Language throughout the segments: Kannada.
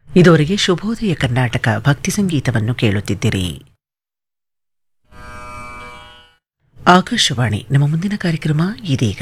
ಇದುವರೆಗೆ ಶುಭೋದಯ ಕರ್ನಾಟಕ ಭಕ್ತಿ ಸಂಗೀತವನ್ನು ಕೇಳುತ್ತಿದ್ದಿರಿ ಆಕಾಶವಾಣಿ ನಮ್ಮ ಮುಂದಿನ ಕಾರ್ಯಕ್ರಮ ಇದೀಗ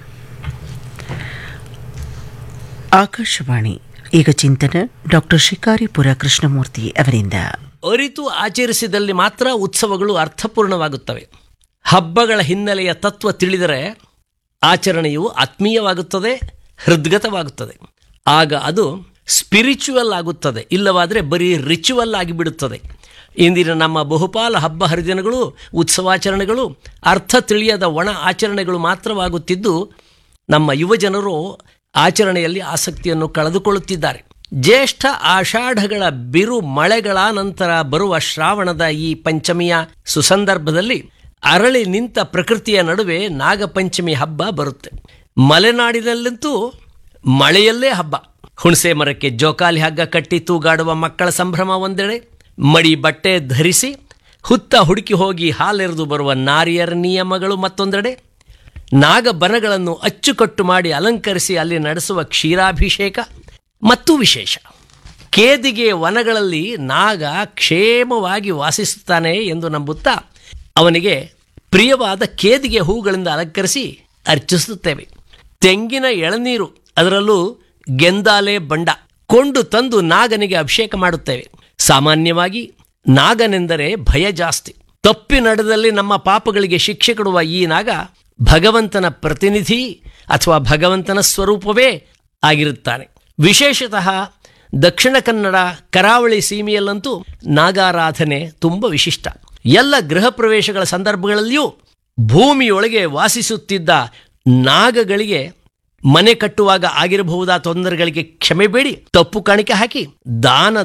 ಆಕಾಶವಾಣಿ ಈಗ ಚಿಂತನ ಡಾಕ್ಟರ್ ಶಿಕಾರಿಪುರ ಕೃಷ್ಣಮೂರ್ತಿ ಅವರಿಂದ ಅರಿತು ಆಚರಿಸಿದಲ್ಲಿ ಮಾತ್ರ ಉತ್ಸವಗಳು ಅರ್ಥಪೂರ್ಣವಾಗುತ್ತವೆ ಹಬ್ಬಗಳ ಹಿನ್ನೆಲೆಯ ತತ್ವ ತಿಳಿದರೆ ಆಚರಣೆಯು ಆತ್ಮೀಯವಾಗುತ್ತದೆ ಹೃದ್ಗತವಾಗುತ್ತದೆ ಆಗ ಅದು ಸ್ಪಿರಿಚುವಲ್ ಆಗುತ್ತದೆ ಇಲ್ಲವಾದರೆ ಬರೀ ರಿಚುವಲ್ ಆಗಿಬಿಡುತ್ತದೆ ಇಂದಿನ ನಮ್ಮ ಬಹುಪಾಲ ಹಬ್ಬ ಹರಿದಿನಗಳು ಉತ್ಸವಾಚರಣೆಗಳು ಅರ್ಥ ತಿಳಿಯದ ಒಣ ಆಚರಣೆಗಳು ಮಾತ್ರವಾಗುತ್ತಿದ್ದು ನಮ್ಮ ಯುವಜನರು ಆಚರಣೆಯಲ್ಲಿ ಆಸಕ್ತಿಯನ್ನು ಕಳೆದುಕೊಳ್ಳುತ್ತಿದ್ದಾರೆ ಜ್ಯೇಷ್ಠ ಆಷಾಢಗಳ ಬಿರು ಮಳೆಗಳ ನಂತರ ಬರುವ ಶ್ರಾವಣದ ಈ ಪಂಚಮಿಯ ಸುಸಂದರ್ಭದಲ್ಲಿ ಅರಳಿ ನಿಂತ ಪ್ರಕೃತಿಯ ನಡುವೆ ನಾಗಪಂಚಮಿ ಹಬ್ಬ ಬರುತ್ತೆ ಮಲೆನಾಡಿನಲ್ಲಂತೂ ಮಳೆಯಲ್ಲೇ ಹಬ್ಬ ಹುಣಸೆ ಮರಕ್ಕೆ ಜೋಕಾಲಿ ಹಗ್ಗ ಕಟ್ಟಿ ತೂಗಾಡುವ ಮಕ್ಕಳ ಸಂಭ್ರಮ ಒಂದೆಡೆ ಮಡಿ ಬಟ್ಟೆ ಧರಿಸಿ ಹುತ್ತ ಹುಡುಕಿ ಹೋಗಿ ಹಾಲೆರೆದು ಬರುವ ನಾರಿಯರ ನಿಯಮಗಳು ಮತ್ತೊಂದೆಡೆ ನಾಗಬನಗಳನ್ನು ಅಚ್ಚುಕಟ್ಟು ಮಾಡಿ ಅಲಂಕರಿಸಿ ಅಲ್ಲಿ ನಡೆಸುವ ಕ್ಷೀರಾಭಿಷೇಕ ಮತ್ತು ವಿಶೇಷ ಕೇದಿಗೆ ವನಗಳಲ್ಲಿ ನಾಗ ಕ್ಷೇಮವಾಗಿ ವಾಸಿಸುತ್ತಾನೆ ಎಂದು ನಂಬುತ್ತಾ ಅವನಿಗೆ ಪ್ರಿಯವಾದ ಕೇದಿಗೆ ಹೂಗಳಿಂದ ಅಲಂಕರಿಸಿ ಅರ್ಚಿಸುತ್ತೇವೆ ತೆಂಗಿನ ಎಳನೀರು ಅದರಲ್ಲೂ ಗೆಂದಾಲೆ ಬಂಡ ಕೊಂಡು ತಂದು ನಾಗನಿಗೆ ಅಭಿಷೇಕ ಮಾಡುತ್ತೇವೆ ಸಾಮಾನ್ಯವಾಗಿ ನಾಗನೆಂದರೆ ಭಯ ಜಾಸ್ತಿ ತಪ್ಪಿ ನಡೆದಲ್ಲಿ ನಮ್ಮ ಪಾಪಗಳಿಗೆ ಶಿಕ್ಷೆ ಕೊಡುವ ಈ ನಾಗ ಭಗವಂತನ ಪ್ರತಿನಿಧಿ ಅಥವಾ ಭಗವಂತನ ಸ್ವರೂಪವೇ ಆಗಿರುತ್ತಾನೆ ವಿಶೇಷತಃ ದಕ್ಷಿಣ ಕನ್ನಡ ಕರಾವಳಿ ಸೀಮೆಯಲ್ಲಂತೂ ನಾಗಾರಾಧನೆ ತುಂಬ ವಿಶಿಷ್ಟ ಎಲ್ಲ ಗೃಹ ಪ್ರವೇಶಗಳ ಸಂದರ್ಭಗಳಲ್ಲಿಯೂ ಭೂಮಿಯೊಳಗೆ ವಾಸಿಸುತ್ತಿದ್ದ ನಾಗಗಳಿಗೆ ಮನೆ ಕಟ್ಟುವಾಗ ಆಗಿರಬಹುದಾದ ತೊಂದರೆಗಳಿಗೆ ಕ್ಷಮೆ ಬೇಡಿ ತಪ್ಪು ಕಾಣಿಕೆ ಹಾಕಿ ದಾನ